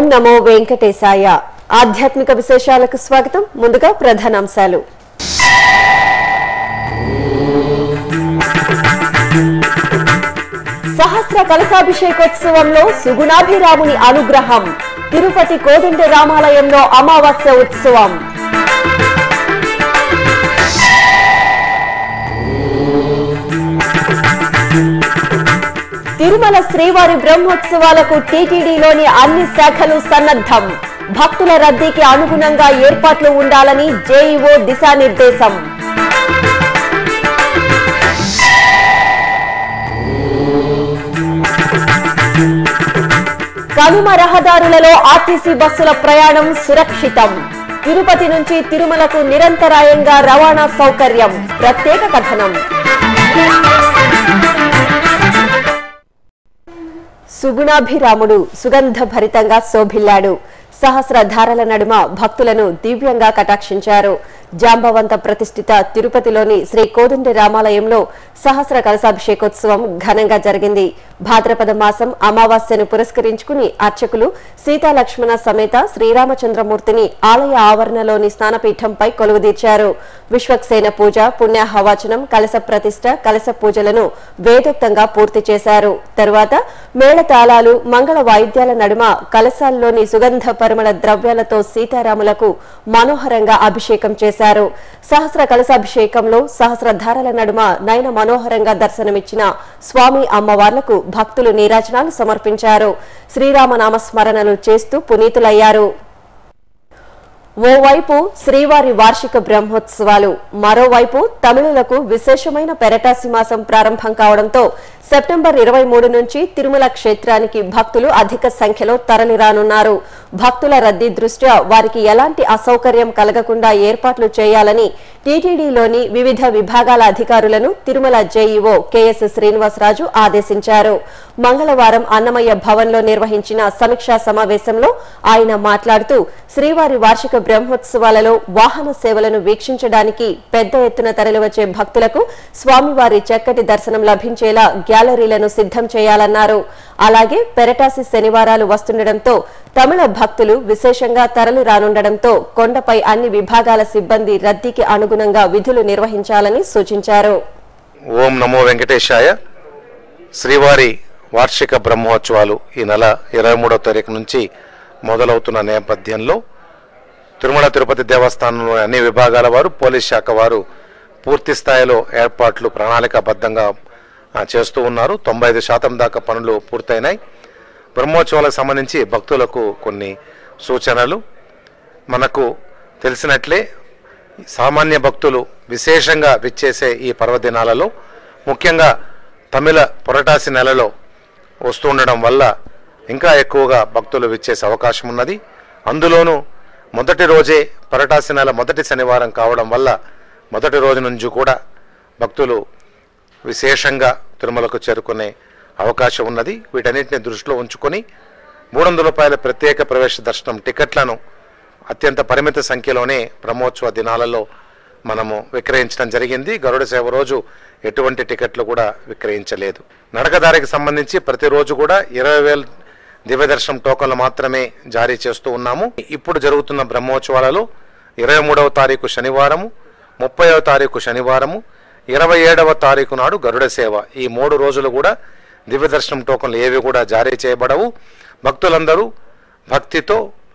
ఓం నమో వెంకటేశాయ ఆధ్యాత్మిక విశేషాలకు స్వాగతం ముందుగా ప్రధానాంశాలు సహస్ర కలశాభిషేకోత్సవంలో సుగుణాభిరాముని అనుగ్రహం తిరుపతి కోదండ రామాలయంలో అమావాస్య ఉత్సవం తిరుమల శ్రీవారి బ్రహ్మోత్సవాలకు టీటీడీలోని అన్ని శాఖలు సన్నద్ధం భక్తుల రద్దీకి అనుగుణంగా ఏర్పాట్లు ఉండాలని జేఈఓ దిశానిర్దేశం కనుమ రహదారులలో ఆర్టీసీ బస్సుల ప్రయాణం సురక్షితం తిరుపతి నుంచి తిరుమలకు నిరంతరాయంగా రవాణా సౌకర్యం ప్రత్యేక కథనం సుగుణాభిరాముడు సుగంధ భరితంగా శోభిల్లాడు సహస్ర ధారల నడుమ భక్తులను దివ్యంగా కటాక్షించారు జాంబవంత ప్రతిష్ఠిత తిరుపతిలోని శ్రీ కోదండ రామాలయంలో సహస్ర కలశాభిషేకోత్సవం ఘనంగా జరిగింది భాద్రపద మాసం అమావాస్యను పురస్కరించుకుని అర్చకులు సీతాలక్ష్మణ సమేత శ్రీరామచంద్రమూర్తిని ఆలయ ఆవరణలోని స్నానపీఠంపై కొలువుదీర్చారు విశ్వక్సేన పూజ పుణ్యాహవాచనం కలశ ప్రతిష్ట కలశ పూజలను వేదోక్తంగా పూర్తి చేశారు తరువాత మేళతాళాలు మంగళ వాయిద్యాల నడుమ కలశాల్లోని సుగంధ పరిమళ ద్రవ్యాలతో సీతారాములకు మనోహరంగా అభిషేకం చేశారు సహస్ర కలశాభిషేకంలో సహస్రధారల నడుమ నయన మనోహరంగా దర్శనమిచ్చిన స్వామి అమ్మవార్లకు భక్తులు నీరాజనాలు సమర్పించారు శ్రీరామనామ స్మరణలు చేస్తూ పునీతులయ్యారు ఓవైపు శ్రీవారి వార్షిక బ్రహ్మోత్సవాలు మరోవైపు తమిళులకు విశేషమైన పెరటాసి మాసం ప్రారంభం కావడంతో సెప్టెంబర్ ఇరవై మూడు నుంచి తిరుమల క్షేత్రానికి భక్తులు అధిక సంఖ్యలో తరలిరానున్నారు భక్తుల రద్దీ దృష్ట్యా వారికి ఎలాంటి అసౌకర్యం కలగకుండా ఏర్పాట్లు చేయాలని టీటీడీలోని వివిధ విభాగాల అధికారులను తిరుమల జేఈఓ కెఎస్ శ్రీనివాసరాజు ఆదేశించారు మంగళవారం అన్నమయ్య భవన్లో నిర్వహించిన సమీక్షా సమావేశంలో ఆయన మాట్లాడుతూ శ్రీవారి వార్షిక బ్రహ్మోత్సవాలలో వాహన సేవలను వీక్షించడానికి పెద్ద ఎత్తున తరలివచ్చే భక్తులకు స్వామివారి చక్కటి దర్శనం లభించేలా గ్యాలరీలను సిద్ధం చేయాలన్నారు అలాగే పెరటాసి శనివారాలు వస్తుండటంతో తమిళ భక్తులు విశేషంగా తరలి రానుండటంతో కొండపై అన్ని విభాగాల సిబ్బంది రద్దీకి అనుగుణంగా విధులు నిర్వహించాలని సూచించారు ఓం నమో వెంకటేశాయ శ్రీవారి వార్షిక బ్రహ్మోత్సవాలు ఈ నెల ఇరవై మూడవ తారీఖు నుంచి మొదలవుతున్న నేపథ్యంలో తిరుమల తిరుపతి దేవస్థానంలో అన్ని విభాగాల వారు పోలీస్ శాఖ వారు పూర్తి స్థాయిలో ఏర్పాట్లు ప్రణాళికాబద్ధంగా ఆ, చేస్తూ ఉన్నారు తొంభై ఐదు శాతం దాకా పనులు పూర్తయినాయి బ్రహ్మోత్సవాలకు సంబంధించి భక్తులకు కొన్ని సూచనలు మనకు తెలిసినట్లే సామాన్య భక్తులు విశేషంగా విచ్చేసే ఈ పర్వదినాలలో ముఖ్యంగా తమిళ పొరటాసి నెలలో వస్తూ ఉండడం వల్ల ఇంకా ఎక్కువగా భక్తులు విచ్చేసే అవకాశం ఉన్నది అందులోనూ మొదటి రోజే పొరటాసి నెల మొదటి శనివారం కావడం వల్ల మొదటి రోజు నుంచి కూడా భక్తులు విశేషంగా తిరుమలకు చేరుకునే అవకాశం ఉన్నది వీటన్నిటిని దృష్టిలో ఉంచుకొని మూడు వందల రూపాయల ప్రత్యేక ప్రవేశ దర్శనం టికెట్లను అత్యంత పరిమిత సంఖ్యలోనే బ్రహ్మోత్సవ దినాలలో మనము విక్రయించడం జరిగింది గరుడ సేవ రోజు ఎటువంటి టికెట్లు కూడా విక్రయించలేదు నడకదారికి సంబంధించి ప్రతిరోజు కూడా ఇరవై వేల దివ్య దర్శనం టోకన్లు మాత్రమే జారీ చేస్తూ ఉన్నాము ఇప్పుడు జరుగుతున్న బ్రహ్మోత్సవాలలో ఇరవై మూడవ తారీఖు శనివారము ముప్పైవ తారీఖు శనివారము ఇరవై ఏడవ తారీఖు నాడు గరుడ సేవ ఈ మూడు రోజులు కూడా దివ్య దర్శనం టోకన్లు ఏవి కూడా జారీ చేయబడవు భక్తులందరూ భక్తితో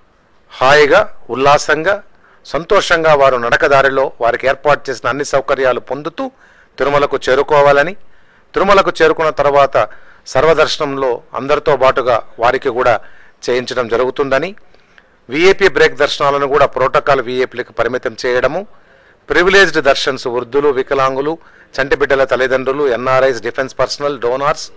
హాయిగా ఉల్లాసంగా సంతోషంగా వారు నడకదారిలో వారికి ఏర్పాటు చేసిన అన్ని సౌకర్యాలు పొందుతూ తిరుమలకు చేరుకోవాలని తిరుమలకు చేరుకున్న తర్వాత సర్వదర్శనంలో అందరితో పాటుగా వారికి కూడా చేయించడం జరుగుతుందని విఐపి బ్రేక్ దర్శనాలను కూడా ప్రోటోకాల్ విఐపీలకు పరిమితం చేయడము ప్రివిలేజ్డ్ దర్శన్స్ వృద్ధులు వికలాంగులు చంటి బిడ్డల తల్లిదండ్రులు ఎన్ఆర్ఐస్ డిఫెన్స్ పర్సనల్ డోనార్స్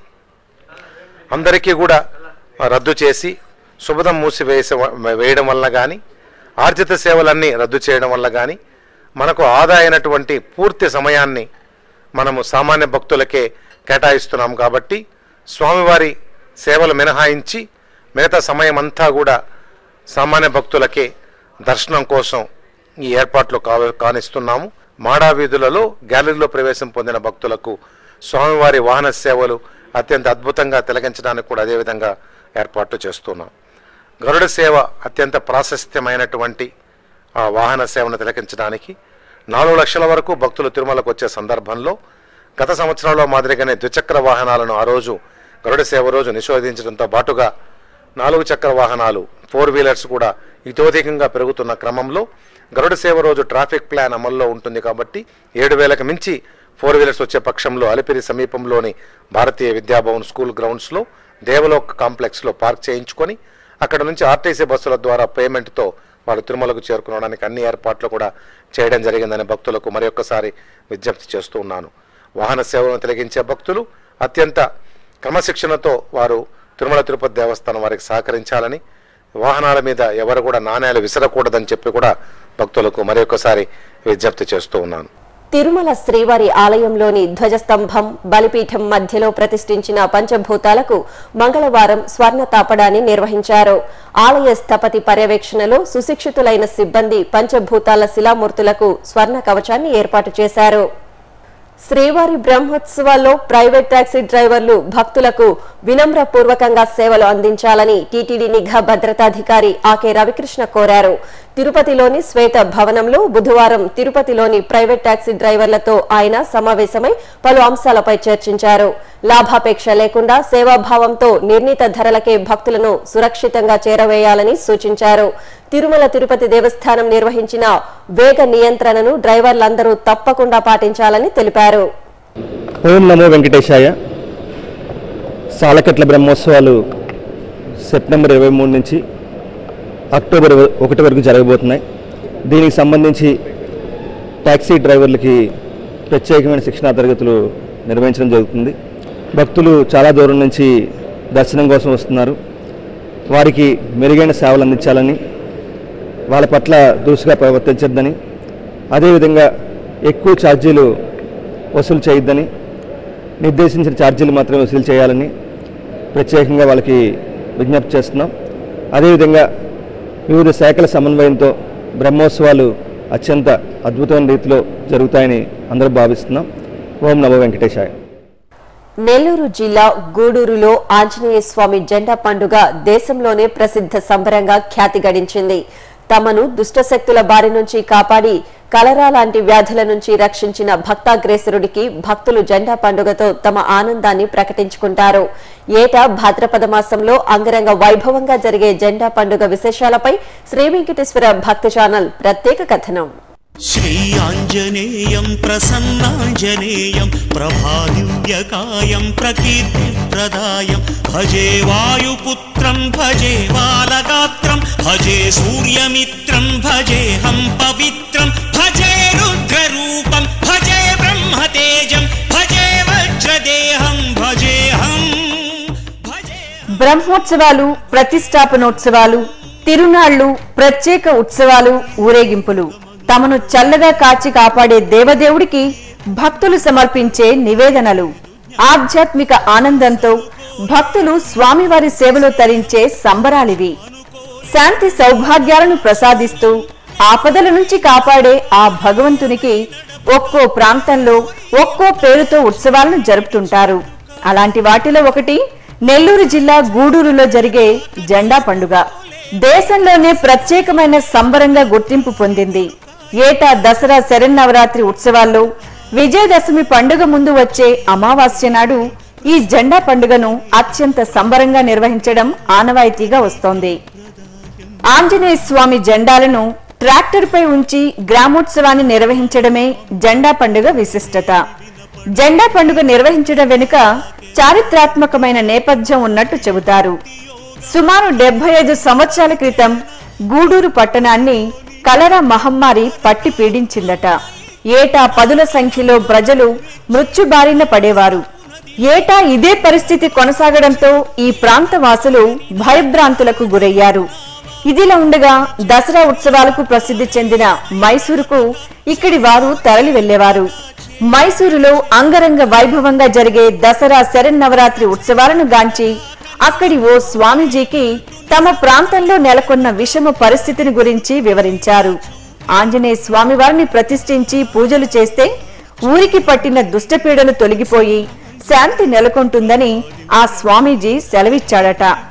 అందరికీ కూడా రద్దు చేసి శుభదం మూసివేసే వేయడం వల్ల కానీ ఆర్జిత సేవలన్నీ రద్దు చేయడం వల్ల కానీ మనకు ఆదా అయినటువంటి పూర్తి సమయాన్ని మనము సామాన్య భక్తులకే కేటాయిస్తున్నాం కాబట్టి స్వామివారి సేవలు మినహాయించి మిగతా సమయం అంతా కూడా సామాన్య భక్తులకే దర్శనం కోసం ఈ ఏర్పాట్లు కా కానిస్తున్నాము మాడా వీధులలో గ్యాలరీలో ప్రవేశం పొందిన భక్తులకు స్వామివారి వాహన సేవలు అత్యంత అద్భుతంగా తిలకించడానికి కూడా అదేవిధంగా ఏర్పాట్లు చేస్తున్నాం గరుడ సేవ అత్యంత ప్రాశస్త్యమైనటువంటి ఆ వాహన సేవను తిలకించడానికి నాలుగు లక్షల వరకు భక్తులు తిరుమలకు వచ్చే సందర్భంలో గత సంవత్సరంలో మాదిరిగానే ద్విచక్ర వాహనాలను ఆ రోజు గరుడ సేవ రోజు నిషేధించడంతో పాటుగా నాలుగు చక్ర వాహనాలు ఫోర్ వీలర్స్ కూడా ఇతోధికంగా పెరుగుతున్న క్రమంలో గరుడ సేవ రోజు ట్రాఫిక్ ప్లాన్ అమల్లో ఉంటుంది కాబట్టి ఏడు వేలకు మించి ఫోర్ వీలర్స్ వచ్చే పక్షంలో అలిపిరి సమీపంలోని భారతీయ విద్యాభవన్ స్కూల్ గ్రౌండ్స్లో దేవలోక్ కాంప్లెక్స్లో పార్క్ చేయించుకొని అక్కడ నుంచి ఆర్టీసీ బస్సుల ద్వారా పేమెంట్తో వారు తిరుమలకు చేరుకోవడానికి అన్ని ఏర్పాట్లు కూడా చేయడం జరిగిందని భక్తులకు మరొకసారి విజ్ఞప్తి చేస్తూ ఉన్నాను వాహన సేవలను తిలగించే భక్తులు అత్యంత క్రమశిక్షణతో వారు తిరుమల తిరుపతి దేవస్థానం వారికి సహకరించాలని వాహనాల మీద ఎవరు కూడా నాణ్యాలు విసరకూడదని చెప్పి కూడా భక్తులకు మరొకసారి విజ్ఞప్తి చేస్తూ ఉన్నాను తిరుమల శ్రీవారి ఆలయంలోని ధ్వజస్తంభం బలిపీఠం మధ్యలో ప్రతిష్ఠించిన పంచభూతాలకు మంగళవారం స్వర్ణ తాపడాన్ని నిర్వహించారు ఆలయ స్థపతి పర్యవేక్షణలో సుశిక్షితులైన సిబ్బంది పంచభూతాల శిలామూర్తులకు స్వర్ణ కవచాన్ని ఏర్పాటు చేశారు శ్రీవారి బ్రహ్మోత్సవాల్లో ప్రైవేట్ టాక్సీ డ్రైవర్లు భక్తులకు వినమ్రపూర్వకంగా సేవలు అందించాలని టీటీడీ నిఘా భద్రతాధికారి ఆకే రవికృష్ణ కోరారు తిరుపతిలోని శ్వేత భవనంలో బుధవారం తిరుపతిలోని ప్రైవేట్ టాక్సీ డ్రైవర్లతో ఆయన సమావేశమై పలు అంశాలపై చర్చించారు లాభాపేక్ష లేకుండా సేవాభావంతో నిర్ణీత ధరలకే భక్తులను సురక్షితంగా చేరవేయాలని సూచించారు తిరుమల తిరుపతి దేవస్థానం నిర్వహించిన వేగ నియంత్రణను డ్రైవర్లందరూ తప్పకుండా పాటించాలని తెలిపారు ఓం నమో వెంకటేశాయ సాలకట్ల బ్రహ్మోత్సవాలు సెప్టెంబర్ ఇరవై మూడు నుంచి అక్టోబర్ ఇరవై ఒకటి వరకు జరగబోతున్నాయి దీనికి సంబంధించి ట్యాక్సీ డ్రైవర్లకి ప్రత్యేకమైన శిక్షణా తరగతులు నిర్వహించడం జరుగుతుంది భక్తులు చాలా దూరం నుంచి దర్శనం కోసం వస్తున్నారు వారికి మెరుగైన సేవలు అందించాలని వాళ్ళ పట్ల దురుసుగా ప్రవర్తించొద్దని అదేవిధంగా ఎక్కువ ఛార్జీలు వసూలు చేయొద్దని నిర్దేశించిన ఛార్జీలు మాత్రమే వసూలు చేయాలని ప్రత్యేకంగా వాళ్ళకి విజ్ఞప్తి చేస్తున్నాం అదేవిధంగా వివిధ శాఖల సమన్వయంతో బ్రహ్మోత్సవాలు అత్యంత అద్భుతమైన రీతిలో జరుగుతాయని అందరూ భావిస్తున్నాం ఓం నమో వెంకటేశాయ నెల్లూరు జిల్లా గూడూరులో ఆంజనేయ స్వామి జెండా పండుగ దేశంలోనే ప్రసిద్ధ సంబరంగా ఖ్యాతి గడించింది తమను దుష్టశక్తుల బారి నుంచి కాపాడి కలరా లాంటి వ్యాధుల నుంచి రక్షించిన భక్తాగ్రేసరుడికి భక్తులు జెండా పండుగతో తమ ఆనందాన్ని ప్రకటించుకుంటారు ఏటా భాద్రపద మాసంలో అంగరంగ వైభవంగా జరిగే జెండా పండుగ విశేషాలపై శ్రీ వెంకటేశ్వర భక్త ఛానల్ ప్రత్యేక కథనం श्री आञ्जनेयं प्रसन्नाञ्जनेयं प्रभादिव्यकायं प्रकीर्तिप्रदायं भजे वायुपुत्रं भजे बालगात्रं भजे सूर्यमित्रं भजेऽहं पवित्रं भजे रुद्ररूपं भजे ब्रह्मतेजं भजे वज्रदेहं भजेऽहं भजे బ్రహ్మోత్సవాలు ప్రతిష్టాపనోత్సవాలు తిరునాళ్లు ప్రత్యేక ఉత్సవాలు ఊరేగింపులు తమను చల్లగా కాచి కాపాడే దేవదేవుడికి భక్తులు సమర్పించే నివేదనలు ఆధ్యాత్మిక ఆనందంతో భక్తులు స్వామివారి సేవలో తరించే సంబరాలివి శాంతి సౌభాగ్యాలను ప్రసాదిస్తూ ఆపదల నుంచి కాపాడే ఆ భగవంతునికి ఒక్కో ప్రాంతంలో ఒక్కో పేరుతో ఉత్సవాలను జరుపుతుంటారు అలాంటి వాటిలో ఒకటి నెల్లూరు జిల్లా గూడూరులో జరిగే జెండా పండుగ దేశంలోనే ప్రత్యేకమైన సంబరంగా గుర్తింపు పొందింది ఏటా దసరా శరన్నవరాత్రి ఉత్సవాల్లో విజయదశమి పండుగ ముందు వచ్చే అమావాస్య నాడు ఈ జెండా పండుగను అత్యంత సంబరంగా నిర్వహించడం ఆనవాయితీగా వస్తోంది ఆంజనేయ స్వామి జెండాలను ట్రాక్టర్ పై ఉంచి గ్రామోత్సవాన్ని నిర్వహించడమే జెండా పండుగ విశిష్టత జెండా పండుగ నిర్వహించడం వెనుక చారిత్రాత్మకమైన నేపథ్యం ఉన్నట్టు చెబుతారు సుమారు డెబ్బై ఐదు సంవత్సరాల క్రితం గూడూరు పట్టణాన్ని కలరా మహమ్మారి పట్టి పీడించిందట ఏటా పదుల సంఖ్యలో ప్రజలు మృత్యుబారిన పడేవారు ఏటా ఇదే పరిస్థితి కొనసాగడంతో ఈ ప్రాంత వాసులు భయభ్రాంతులకు గురయ్యారు ఇదిలా ఉండగా దసరా ఉత్సవాలకు ప్రసిద్ధి చెందిన మైసూరుకు ఇక్కడి వారు తరలి వెళ్లేవారు మైసూరులో అంగరంగ వైభవంగా జరిగే దసరా శరన్నవరాత్రి ఉత్సవాలను గాంచి అక్కడి ఓ స్వామీజీకి తమ ప్రాంతంలో నెలకొన్న విషమ పరిస్థితిని గురించి వివరించారు ఆంజనేయ స్వామివారిని ప్రతిష్ఠించి పూజలు చేస్తే ఊరికి పట్టిన దుష్టపీడలు తొలగిపోయి శాంతి నెలకొంటుందని ఆ స్వామీజీ సెలవిచ్చాడట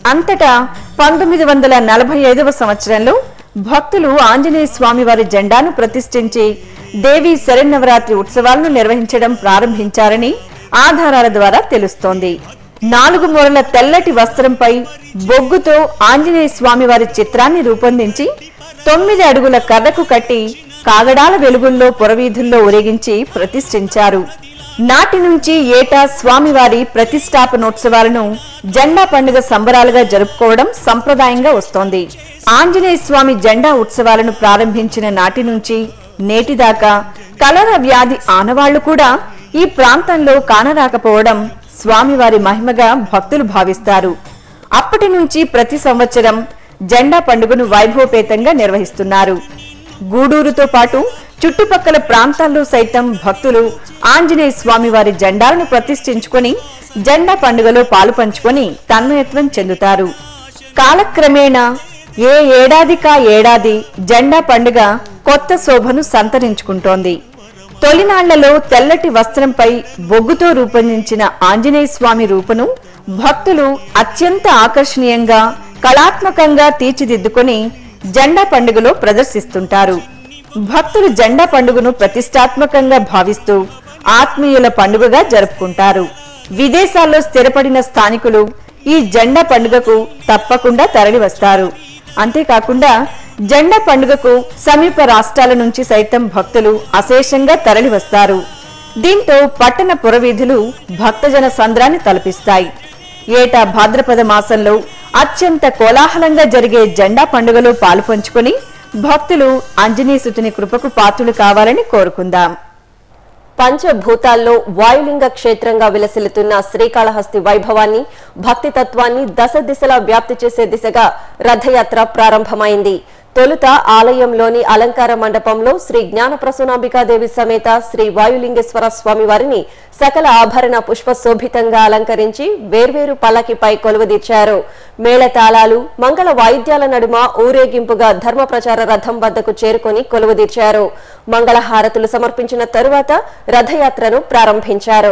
అంతటా పంతొమ్మిది వందల నలభై ఐదవ సంవత్సరంలో భక్తులు ఆంజనేయ స్వామి వారి జెండాను ప్రతిష్ఠించి దేవి శరన్నవరాత్రి ఉత్సవాలను నిర్వహించడం ప్రారంభించారని ఆధారాల ద్వారా తెలుస్తోంది నాలుగు మూరల తెల్లటి వస్త్రంపై బొగ్గుతో ఆంజనేయ స్వామి వారి చిత్రాన్ని రూపొందించి తొమ్మిది అడుగుల కర్రకు కట్టి కాగడాల వెలుగుల్లో పురవీధుల్లో ఊరేగించి ప్రతిష్ఠించారు నాటి నుంచి ఏటా స్వామివారి ప్రతిష్టాపనోత్సవాలను జెండా పండుగ సంబరాలుగా జరుపుకోవడం సంప్రదాయంగా వస్తోంది ఆంజనేయ స్వామి జెండా ఉత్సవాలను ప్రారంభించిన నాటి నుంచి నేటిదాకా కలర వ్యాధి ఆనవాళ్లు కూడా ఈ ప్రాంతంలో కానరాకపోవడం స్వామివారి మహిమగా భక్తులు భావిస్తారు అప్పటి నుంచి ప్రతి సంవత్సరం జెండా పండుగను వైభవపేతంగా నిర్వహిస్తున్నారు గూడూరుతో పాటు చుట్టుపక్కల ప్రాంతాల్లో సైతం భక్తులు ఆంజనేయ స్వామి వారి జెండాలను ప్రతిష్ఠించుకొని జెండా పండుగలో పాలు పంచుకొని తన్మయత్వం చెందుతారు కాలక్రమేణా ఏ ఏడాదికా ఏడాది జెండా పండుగ కొత్త శోభను సంతరించుకుంటోంది తొలినాళ్లలో తెల్లటి వస్త్రంపై బొగ్గుతో రూపొందించిన ఆంజనేయ స్వామి రూపును భక్తులు అత్యంత ఆకర్షణీయంగా కళాత్మకంగా తీర్చిదిద్దుకొని జెండా పండుగలో ప్రదర్శిస్తుంటారు భక్తులు జెండా పండుగను ప్రతిష్టాత్మకంగా భావిస్తూ ఆత్మీయుల పండుగగా జరుపుకుంటారు విదేశాల్లో స్థిరపడిన స్థానికులు ఈ జెండా పండుగకు తప్పకుండా తరలివస్తారు అంతేకాకుండా జెండా పండుగకు సమీప రాష్ట్రాల నుంచి సైతం భక్తులు అశేషంగా తరలివస్తారు దీంతో పట్టణ పురవీధులు భక్తజన సంద్రాన్ని తలపిస్తాయి ఏటా భాద్రపద మాసంలో అత్యంత కోలాహలంగా జరిగే జెండా పండుగలో పాలు పంచుకొని భక్తులు ఆంజనేయసుతుని కృపకు పాత్రులు కావాలని కోరుకుందాం పంచభూతాల్లో వాయులింగ క్షేత్రంగా విలసిల్లుతున్న శ్రీకాళహస్తి వైభవాన్ని భక్తి తత్వాన్ని దశ దిశలా వ్యాప్తి చేసే దిశగా రథయాత్ర ప్రారంభమైంది తొలుత ఆలయంలోని అలంకార మండపంలో శ్రీ జ్ఞాన ప్రసూనాంబికాదేవి సమేత శ్రీ వాయులింగేశ్వర స్వామి వారిని సకల ఆభరణ పుష్ప శోభితంగా అలంకరించి వేర్వేరు పల్లకిపై కొలువుదీర్చారు మేళతాళాలు మంగళ వాయిద్యాల నడుమ ఊరేగింపుగా ధర్మ ప్రచార రథం వద్దకు చేరుకొని కొలువుదీర్చారు మంగళహారతులు సమర్పించిన తరువాత రథయాత్రను ప్రారంభించారు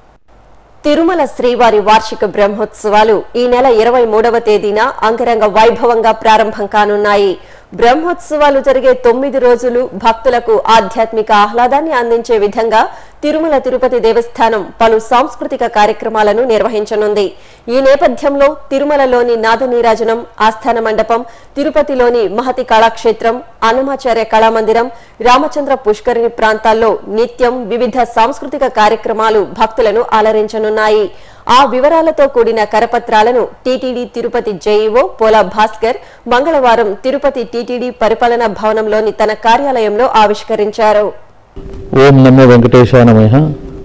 తిరుమల శ్రీవారి వార్షిక బ్రహ్మోత్సవాలు ఈ నెల ఇరవై మూడవ తేదీన అంగరంగ వైభవంగా ప్రారంభం కానున్నాయి బ్రహ్మోత్సవాలు జరిగే తొమ్మిది రోజులు భక్తులకు ఆధ్యాత్మిక ఆహ్లాదాన్ని అందించే విధంగా తిరుమల తిరుపతి దేవస్థానం పలు సాంస్కృతిక కార్యక్రమాలను నిర్వహించనుంది ఈ నేపథ్యంలో తిరుమలలోని నాద నీరాజనం ఆస్థాన మండపం తిరుపతిలోని మహతి కళాక్షేత్రం అన్నమాచార్య కళామందిరం రామచంద్ర పుష్కరిణి ప్రాంతాల్లో నిత్యం వివిధ సాంస్కృతిక కార్యక్రమాలు భక్తులను అలరించనున్నాయి ఆ వివరాలతో కూడిన కరపత్రాలను టీటీడీ తిరుపతి జేఈఓ పోలా భాస్కర్ మంగళవారం తిరుపతి టీటీడీ పరిపాలనా భవనంలోని తన కార్యాలయంలో ఆవిష్కరించారు ఓం నమో వెంకటేశాయ నమః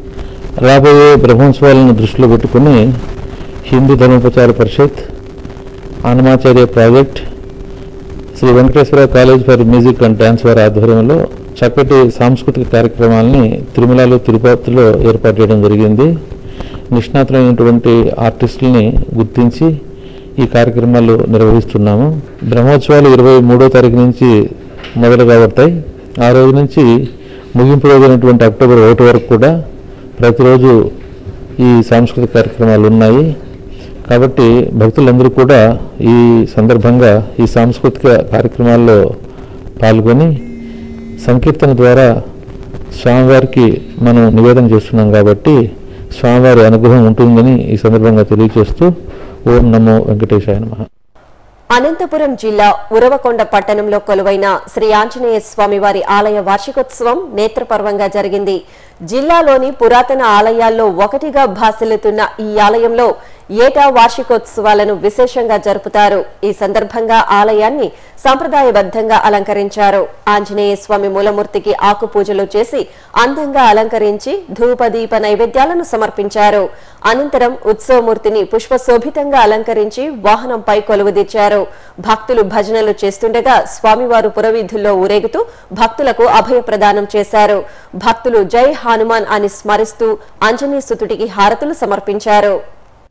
రాబోయే బ్రహ్మోత్సవాలను దృష్టిలో పెట్టుకుని Hindu Dharmaprachara Parishad Annamacharya project Sri Venkateswara college for music and dance వారి ఆధ్వర్యంలో చక్కటి సాంస్కృతిక కార్యక్రమాలని తిరుమలలో తిరుపతిలో ఏర్పాటు చేయడం జరిగింది నిష్ణాతులైనటువంటి ఆర్టిస్టుల్ని గుర్తించి ఈ కార్యక్రమాలు నిర్వహిస్తున్నాము బ్రహ్మోత్సవాలు ఇరవై మూడో తారీఖు నుంచి మొదలు కాబడతాయి ఆ రోజు నుంచి ముగింపు రోజైనటువంటి అక్టోబర్ ఒకటి వరకు కూడా ప్రతిరోజు ఈ సాంస్కృతిక కార్యక్రమాలు ఉన్నాయి కాబట్టి భక్తులందరూ కూడా ఈ సందర్భంగా ఈ సాంస్కృతిక కార్యక్రమాల్లో పాల్గొని సంకీర్తన ద్వారా స్వామివారికి మనం నివేదన చేస్తున్నాం కాబట్టి స్వామివారి అనుగ్రహం ఉంటుందని ఈ సందర్భంగా తెలియజేస్తూ ఓం నమో వెంకటేశాయ నమః అనంతపురం జిల్లా ఉరవకొండ పట్టణంలో కొలువైన శ్రీ ఆంజనేయ స్వామి వారి ఆలయ వార్షికోత్సవం నేత్రపర్వంగా జరిగింది జిల్లాలోని పురాతన ఆలయాల్లో ఒకటిగా భాసిల్లుతున్న ఈ ఆలయంలో ఏటా వార్షికోత్సవాలను విశేషంగా జరుపుతారు ఈ సందర్భంగా ఆలయాన్ని సంప్రదాయబద్ధంగా అలంకరించారు ఆంజనేయ స్వామి మూలమూర్తికి ఆకు పూజలు చేసి అందంగా అలంకరించి ధూపదీప నైవేద్యాలను సమర్పించారు అనంతరం ఉత్సవమూర్తిని పుష్పశోభితంగా అలంకరించి వాహనంపై కొలువుదీర్చారు భక్తులు భజనలు చేస్తుండగా స్వామివారు పురవీధుల్లో ఊరేగుతూ భక్తులకు అభయ ప్రదానం చేశారు భక్తులు జై హనుమాన్ అని స్మరిస్తూ ఆంజనేయ సుతుడికి హారతులు సమర్పించారు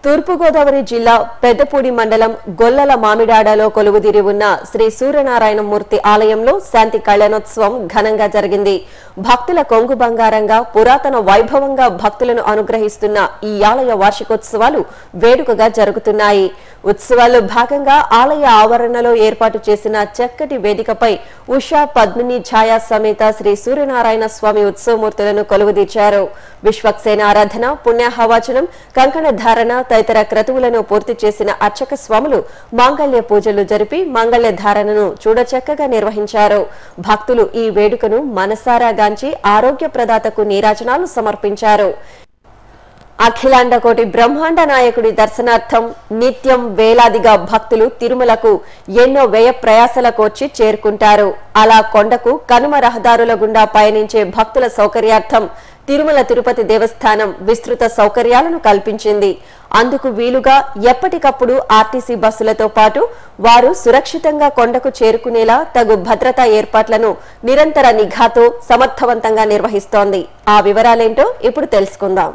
తూర్పుగోదావరి జిల్లా పెద్దపూడి మండలం గొల్లల మామిడాడలో కొలువుదీరి ఉన్న శ్రీ సూర్యనారాయణ మూర్తి ఆలయంలో శాంతి కళ్యాణోత్సవం ఘనంగా జరిగింది భక్తుల కొంగు బంగారంగా పురాతన వైభవంగా భక్తులను అనుగ్రహిస్తున్న ఈ ఆలయ వార్షికోత్సవాలు వేడుకగా జరుగుతున్నాయి ఉత్సవాల్లో భాగంగా ఆలయ ఆవరణలో ఏర్పాటు చేసిన చక్కటి వేదికపై ఉషా పద్మిని ఛాయా సమేత శ్రీ సూర్యనారాయణ స్వామి ఉత్సవమూర్తులను కొలువుదీర్చారు విశ్వక్సేన ఆరాధన పుణ్యాహవాచనం కంకణ ధారణ తదితర క్రతువులను పూర్తి చేసిన అర్చక స్వాములు మాంగళ్య పూజలు జరిపి మాంగళ్య ధారణను చూడచక్కగా నిర్వహించారు భక్తులు ఈ వేడుకను మనసారా గాంచి ఆరోగ్య ప్రదాతకు నీరాజనాలు సమర్పించారు అఖిలాండ కోటి బ్రహ్మాండ నాయకుడి దర్శనార్థం నిత్యం వేలాదిగా భక్తులు తిరుమలకు ఎన్నో వ్యయ ప్రయాసల కోర్చి చేరుకుంటారు అలా కొండకు కనుమ రహదారుల గుండా పయనించే భక్తుల సౌకర్యార్థం తిరుమల తిరుపతి దేవస్థానం విస్తృత సౌకర్యాలను కల్పించింది అందుకు వీలుగా ఎప్పటికప్పుడు ఆర్టీసీ బస్సులతో పాటు వారు సురక్షితంగా కొండకు చేరుకునేలా తగు భద్రతా ఏర్పాట్లను నిరంతర నిఘాతో సమర్థవంతంగా నిర్వహిస్తోంది ఆ వివరాలేంటో ఇప్పుడు తెలుసుకుందాం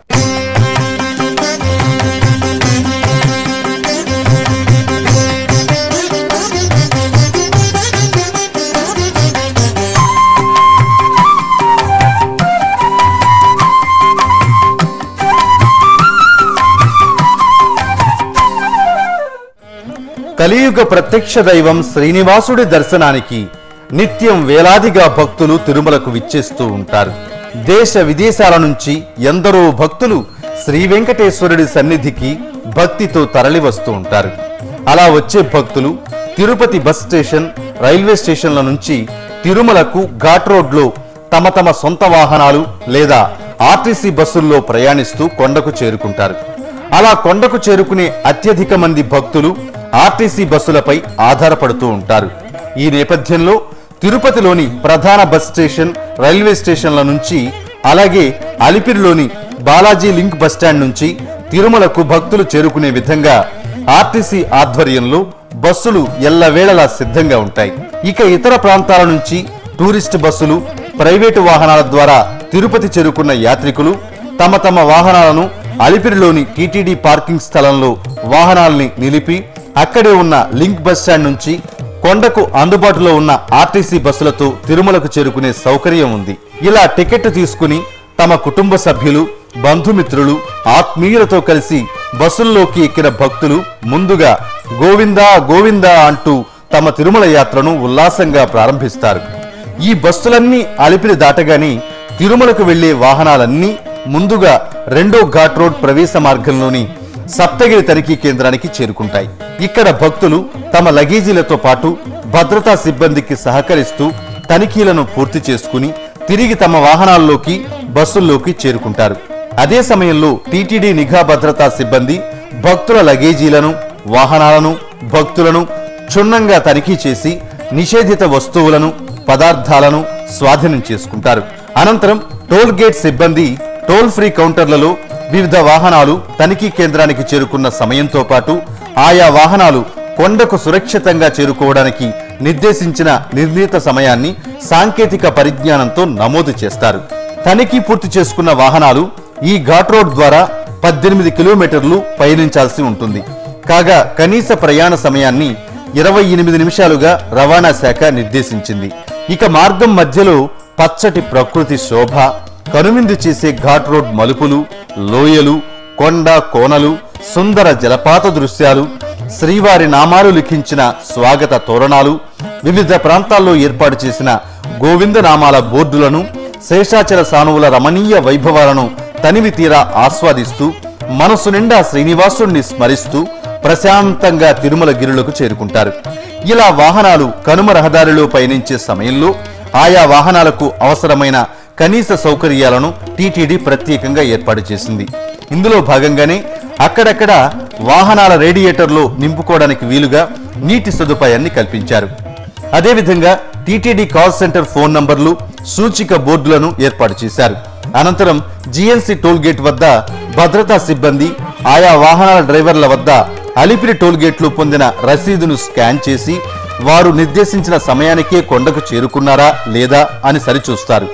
కలియుగ ప్రత్యక్ష దైవం శ్రీనివాసుడి దర్శనానికి నిత్యం వేలాదిగా భక్తులు తిరుమలకు విచ్చేస్తూ ఉంటారు దేశ విదేశాల నుంచి ఎందరో భక్తులు శ్రీ వెంకటేశ్వరుడి సన్నిధికి భక్తితో తరలి వస్తూ ఉంటారు అలా వచ్చే భక్తులు తిరుపతి బస్ స్టేషన్ రైల్వే స్టేషన్ల నుంచి తిరుమలకు ఘాట్ రోడ్లో తమ తమ సొంత వాహనాలు లేదా ఆర్టీసీ బస్సుల్లో ప్రయాణిస్తూ కొండకు చేరుకుంటారు అలా కొండకు చేరుకునే అత్యధిక మంది భక్తులు ఆర్టీసీ బస్సులపై ఆధారపడుతూ ఉంటారు ఈ నేపథ్యంలో తిరుపతిలోని ప్రధాన బస్ స్టేషన్ రైల్వే స్టేషన్ల నుంచి అలాగే అలిపిరిలోని బాలాజీ లింక్ బస్ స్టాండ్ నుంచి తిరుమలకు భక్తులు చేరుకునే విధంగా ఆర్టీసీ ఆధ్వర్యంలో బస్సులు ఎల్లవేళలా సిద్ధంగా ఉంటాయి ఇక ఇతర ప్రాంతాల నుంచి టూరిస్ట్ బస్సులు ప్రైవేటు వాహనాల ద్వారా తిరుపతి చేరుకున్న యాత్రికులు తమ తమ వాహనాలను అలిపిరిలోని టీటీడీ పార్కింగ్ స్థలంలో వాహనాల్ని నిలిపి అక్కడే ఉన్న లింక్ బస్ స్టాండ్ నుంచి కొండకు అందుబాటులో ఉన్న ఆర్టీసీ బస్సులతో తిరుమలకు చేరుకునే సౌకర్యం ఉంది ఇలా టికెట్ తీసుకుని తమ కుటుంబ సభ్యులు బంధుమిత్రులు ఆత్మీయులతో కలిసి బస్సుల్లోకి ఎక్కిన భక్తులు ముందుగా గోవిందా గోవిందా అంటూ తమ తిరుమల యాత్రను ఉల్లాసంగా ప్రారంభిస్తారు ఈ బస్సులన్నీ అలిపిరి దాటగాని తిరుమలకు వెళ్లే వాహనాలన్నీ ముందుగా రెండో ఘాట్ రోడ్ ప్రవేశ మార్గంలోని సప్తగిరి తనిఖీ కేంద్రానికి చేరుకుంటాయి ఇక్కడ భక్తులు తమ లగేజీలతో పాటు భద్రతా సిబ్బందికి సహకరిస్తూ తనిఖీలను పూర్తి చేసుకుని తిరిగి తమ వాహనాల్లోకి బస్సుల్లోకి చేరుకుంటారు అదే సమయంలో టీటీడీ నిఘా భద్రతా సిబ్బంది భక్తుల లగేజీలను వాహనాలను భక్తులను క్షుణ్ణంగా తనిఖీ చేసి నిషేధిత వస్తువులను పదార్థాలను స్వాధీనం చేసుకుంటారు అనంతరం టోల్ గేట్ సిబ్బంది టోల్ ఫ్రీ కౌంటర్లలో వివిధ వాహనాలు తనిఖీ కేంద్రానికి చేరుకున్న సమయంతో పాటు ఆయా వాహనాలు కొండకు సురక్షితంగా చేరుకోవడానికి నిర్దేశించిన నిర్ణీత సమయాన్ని సాంకేతిక పరిజ్ఞానంతో నమోదు చేస్తారు తనిఖీ పూర్తి చేసుకున్న వాహనాలు ఈ ఘాట్ రోడ్ ద్వారా పద్దెనిమిది కిలోమీటర్లు పయనించాల్సి ఉంటుంది కాగా కనీస ప్రయాణ సమయాన్ని ఇరవై ఎనిమిది నిమిషాలుగా రవాణా శాఖ నిర్దేశించింది ఇక మార్గం మధ్యలో పచ్చటి ప్రకృతి శోభ కనువిందు చేసే ఘాట్ రోడ్ మలుపులు లోయలు కొండ కోనలు సుందర జలపాత దృశ్యాలు శ్రీవారి నామాలు లిఖించిన స్వాగత తోరణాలు వివిధ ప్రాంతాల్లో ఏర్పాటు చేసిన గోవింద నామాల బోర్డులను శేషాచల సానువుల రమణీయ వైభవాలను తనివి తీరా ఆస్వాదిస్తూ మనసు నిండా శ్రీనివాసుణ్ణి స్మరిస్తూ ప్రశాంతంగా తిరుమల గిరులకు చేరుకుంటారు ఇలా వాహనాలు కనుమ రహదారిలో పయనించే సమయంలో ఆయా వాహనాలకు అవసరమైన కనీస సౌకర్యాలను టీటీడీ ప్రత్యేకంగా ఏర్పాటు చేసింది ఇందులో భాగంగానే అక్కడక్కడ వాహనాల రేడియేటర్లో నింపుకోవడానికి వీలుగా నీటి సదుపాయాన్ని కల్పించారు అదేవిధంగా టీటీడీ కాల్ సెంటర్ ఫోన్ నంబర్లు సూచిక బోర్డులను ఏర్పాటు చేశారు అనంతరం జీఎన్సీ టోల్ గేట్ వద్ద భద్రతా సిబ్బంది ఆయా వాహనాల డ్రైవర్ల వద్ద అలిపిరి టోల్ గేట్లు పొందిన రసీదును స్కాన్ చేసి వారు నిర్దేశించిన సమయానికే కొండకు చేరుకున్నారా లేదా అని సరిచూస్తారు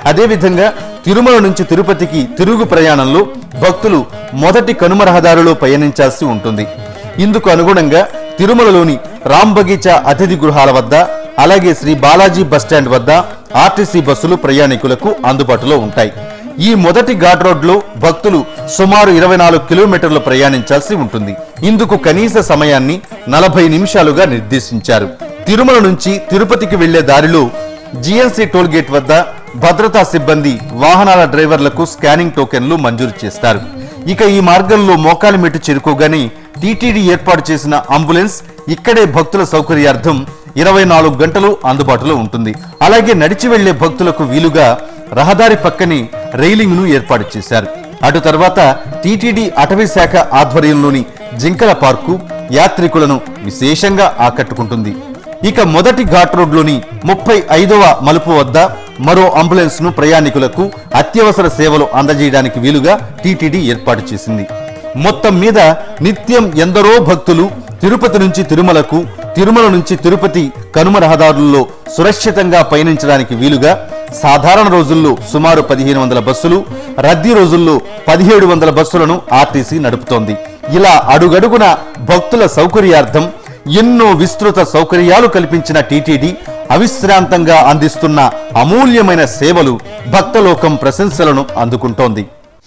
అదేవిధంగా తిరుమల నుంచి తిరుపతికి తిరుగు ప్రయాణంలో భక్తులు మొదటి కనుమ రహదారిలో పయనించాల్సి ఉంటుంది ఇందుకు అనుగుణంగా తిరుమలలోని రామ్ బగీచా అతిథి గృహాల వద్ద అలాగే శ్రీ బాలాజీ బస్టాండ్ వద్ద ఆర్టీసీ బస్సులు ప్రయాణికులకు అందుబాటులో ఉంటాయి ఈ మొదటి ఘాట్ రోడ్లో భక్తులు సుమారు ఇరవై నాలుగు కిలోమీటర్లు ప్రయాణించాల్సి ఉంటుంది ఇందుకు కనీస సమయాన్ని నలభై నిమిషాలుగా నిర్దేశించారు తిరుమల నుంచి తిరుపతికి వెళ్లే దారిలో జిఎల్సి టోల్ గేట్ వద్ద భద్రతా సిబ్బంది వాహనాల డ్రైవర్లకు స్కానింగ్ టోకెన్లు మంజూరు చేస్తారు ఇక ఈ మార్గంలో మోకాలి మెట్టు చేరుకోగానే టీటీడీ ఏర్పాటు చేసిన అంబులెన్స్ ఇక్కడే భక్తుల సౌకర్యార్థం ఇరవై నాలుగు గంటలు అందుబాటులో ఉంటుంది అలాగే నడిచి వెళ్లే భక్తులకు వీలుగా రహదారి పక్కనే రైలింగ్ ను ఏర్పాటు చేశారు అటు తర్వాత టీటీడీ అటవీ శాఖ ఆధ్వర్యంలోని జింకల పార్కు యాత్రికులను విశేషంగా ఆకట్టుకుంటుంది ఇక మొదటి ఘాట్ రోడ్లోని ముప్పై ఐదవ మలుపు వద్ద మరో అంబులెన్స్ ను ప్రయాణికులకు అత్యవసర సేవలు అందజేయడానికి వీలుగా టీటీడీ ఏర్పాటు చేసింది మొత్తం మీద నిత్యం ఎందరో భక్తులు తిరుపతి నుంచి తిరుమలకు తిరుమల నుంచి తిరుపతి కనుమ రహదారుల్లో సురక్షితంగా పయనించడానికి వీలుగా సాధారణ రోజుల్లో సుమారు పదిహేను వందల బస్సులు రద్దీ రోజుల్లో పదిహేడు వందల బస్సులను ఆర్టీసీ నడుపుతోంది ఇలా అడుగడుగున భక్తుల సౌకర్యార్థం ఎన్నో విస్తృత సౌకర్యాలు కల్పించిన టీటీడీ అవిశ్రాంతంగా అందిస్తున్న అమూల్యమైన సేవలు భక్తలోకం ప్రశంసలను అందుకుంటోంది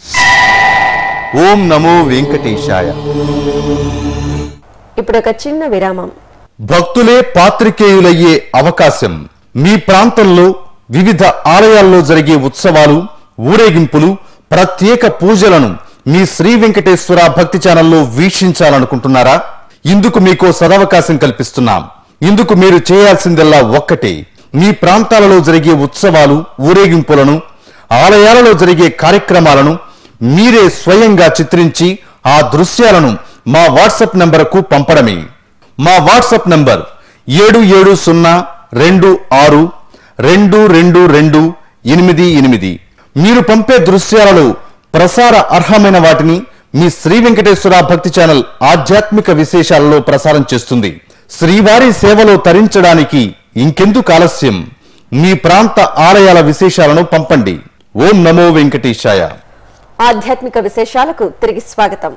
ఓం నమో వెంకటేశాయ ఇప్పుడు ఒక చిన్న విరామం భక్తులే పాత్రికేయులయ్యే అవకాశం మీ ప్రాంతంలో వివిధ ఆలయాల్లో జరిగే ఉత్సవాలు ఊరేగింపులు ప్రత్యేక పూజలను మీ శ్రీ వెంకటేశ్వర భక్తి ఛానల్లో వీక్షించాలనుకుంటున్నారా ఇందుకు మీకో సదవకాశం కల్పిస్తున్నాం ఇందుకు మీరు చేయాల్సిందల్లా ఒక్కటే మీ ప్రాంతాలలో జరిగే ఉత్సవాలు ఊరేగింపులను ఆలయాలలో జరిగే కార్యక్రమాలను మీరే స్వయంగా చిత్రించి ఆ దృశ్యాలను మా వాట్సాప్ నంబరుకు పంపడమే మా వాట్సాప్ నంబర్ ఏడు ఏడు సున్నా రెండు ఆరు రెండు రెండు రెండు ఎనిమిది ఎనిమిది మీరు పంపే దృశ్యాలలో ప్రసార అర్హమైన వాటిని మీ శ్రీ వెంకటేశ్వర భక్తి ఛానల్ ఆధ్యాత్మిక విశేషాలలో ప్రసారం చేస్తుంది శ్రీవారి సేవలో తరించడానికి ఇంకెందుకు ఆలస్యం మీ ప్రాంత ఆలయాల విశేషాలను పంపండి ఓం నమో వెంకటేశాయ ఆధ్యాత్మిక విశేషాలకు తిరిగి స్వాగతం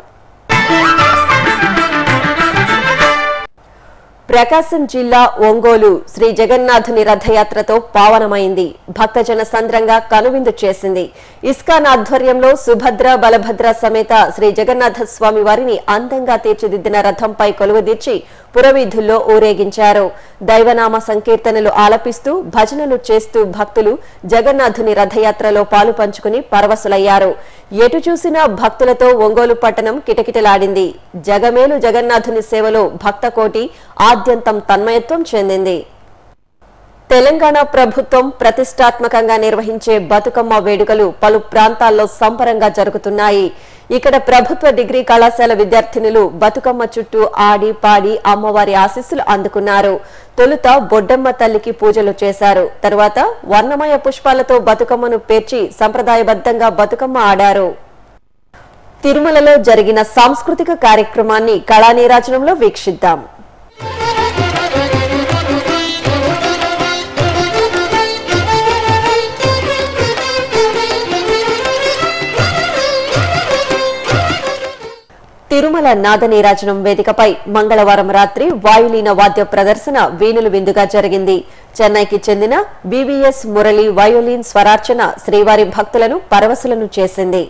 ప్రకాశం జిల్లా ఒంగోలు శ్రీ జగన్నాథుని రథయాత్రతో పావనమైంది భక్తజన సంద్రంగా కనువిందు చేసింది ఇస్కాన్ ఆధ్వర్యంలో సుభద్ర బలభద్ర సమేత శ్రీ జగన్నాథ స్వామి వారిని అందంగా తీర్చిదిద్దిన రథంపై కొలువుదీర్చి పురవీధుల్లో ఊరేగించారు దైవనామ సంకీర్తనలు ఆలపిస్తూ భజనలు చేస్తూ భక్తులు జగన్నాథుని రథయాత్రలో పాలు పంచుకుని పరవశులయ్యారు ఎటు చూసినా భక్తులతో ఒంగోలు పట్టణం కిటకిటలాడింది జగమేలు జగన్నాథుని సేవలో భక్తకోటి ఆద్యంతం తన్మయత్వం చెందింది తెలంగాణ ప్రభుత్వం ప్రతిష్టాత్మకంగా నిర్వహించే బతుకమ్మ వేడుకలు పలు ప్రాంతాల్లో సంబరంగా జరుగుతున్నాయి ఇక్కడ ప్రభుత్వ డిగ్రీ కళాశాల విద్యార్థినులు బతుకమ్మ చుట్టూ ఆడి పాడి అమ్మవారి ఆశీస్సులు అందుకున్నారు తొలుత బొడ్డమ్మ తల్లికి పూజలు చేశారు తరువాత వర్ణమయ పుష్పాలతో బతుకమ్మను పేర్చి సంప్రదాయబద్ధంగా బతుకమ్మ ఆడారు తిరుమలలో జరిగిన సాంస్కృతిక కార్యక్రమాన్ని కళానీరాజనంలో వీక్షిద్దాం తిరుమల నాదనీరాజనం వేదికపై మంగళవారం రాత్రి వాయులీన వాద్య ప్రదర్శన వీణులు విందుగా జరిగింది చెన్నైకి చెందిన బీవీఎస్ మురళి వయోలిన్ స్వరార్చన శ్రీవారి భక్తులను పరవశులను చేసింది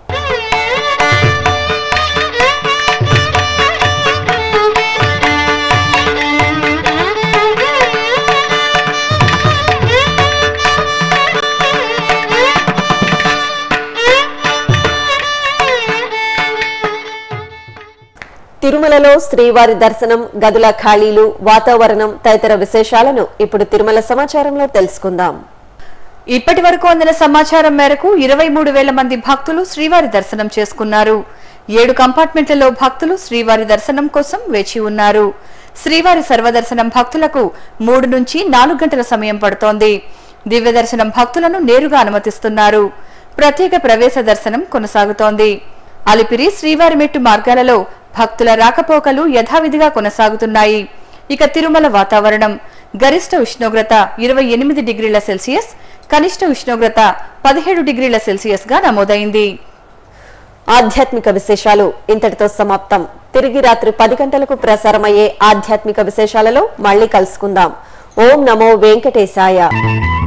తిరుమలలో శ్రీవారి దర్శనం గదుల ఖాళీలు వాతావరణం తదితర విశేషాలను ఇప్పుడు తిరుమల సమాచారంలో తెలుసుకుందాం ఇప్పటి వరకు అందిన సమాచారం మేరకు ఇరవై మూడు వేల మంది భక్తులు శ్రీవారి దర్శనం చేసుకున్నారు ఏడు కంపార్ట్మెంట్లలో భక్తులు శ్రీవారి దర్శనం కోసం వేచి ఉన్నారు శ్రీవారి సర్వదర్శనం భక్తులకు మూడు నుంచి నాలుగు గంటల సమయం పడుతోంది దివ్య దర్శనం భక్తులను నేరుగా అనుమతిస్తున్నారు ప్రత్యేక ప్రవేశ దర్శనం కొనసాగుతోంది అలిపిరి శ్రీవారి మెట్టు మార్గాలలో భక్తుల రాకపోకలు యథావిధిగా కొనసాగుతున్నాయి ఇక తిరుమల వాతావరణం గరిష్ట ఉష్ణోగ్రత ఇరవై ఎనిమిది డిగ్రీల సెల్సియస్ కనిష్ట ఉష్ణోగ్రత పదిహేడు డిగ్రీల సెల్సియస్ గా నమోదైంది ఆధ్యాత్మిక విశేషాలు ఇంతటితో సమాప్తం తిరిగి రాత్రి పది గంటలకు ప్రసారమయ్యే ఆధ్యాత్మిక విశేషాలలో మళ్ళీ కలుసుకుందాం ఓం నమో వెంకటేశాయ